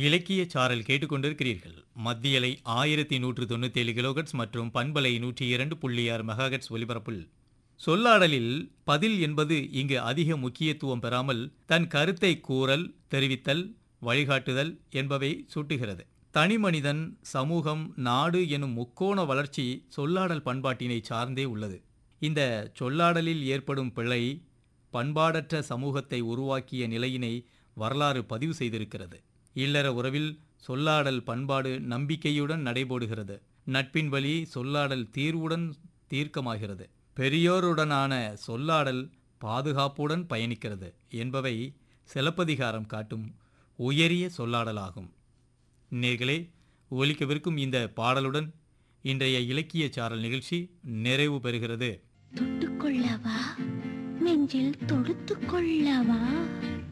இலக்கிய சாரல் கேட்டுக்கொண்டிருக்கிறீர்கள் மத்தியலை ஆயிரத்தி நூற்று தொண்ணூத்தேழு கிலோகட்ஸ் மற்றும் பண்பலை நூற்றி இரண்டு புள்ளி ஆறு மெகாகட்ஸ் ஒலிபரப்பில் சொல்லாடலில் பதில் என்பது இங்கு அதிக முக்கியத்துவம் பெறாமல் தன் கருத்தை கூறல் தெரிவித்தல் வழிகாட்டுதல் என்பவை சூட்டுகிறது தனிமனிதன் சமூகம் நாடு எனும் முக்கோண வளர்ச்சி சொல்லாடல் பண்பாட்டினை சார்ந்தே உள்ளது இந்த சொல்லாடலில் ஏற்படும் பிழை பண்பாடற்ற சமூகத்தை உருவாக்கிய நிலையினை வரலாறு பதிவு செய்திருக்கிறது இல்லற உறவில் சொல்லாடல் பண்பாடு நம்பிக்கையுடன் நடைபோடுகிறது நட்பின் வழி சொல்லாடல் தீர்வுடன் தீர்க்கமாகிறது பெரியோருடனான சொல்லாடல் பாதுகாப்புடன் பயணிக்கிறது என்பவை சிலப்பதிகாரம் காட்டும் உயரிய சொல்லாடலாகும் நேர்களே ஒலிக்கவிருக்கும் இந்த பாடலுடன் இன்றைய இலக்கிய சாரல் நிகழ்ச்சி நிறைவு பெறுகிறது தொட்டுக்கொள்ளவா நெஞ்சில் தொடுத்து கொள்ளவா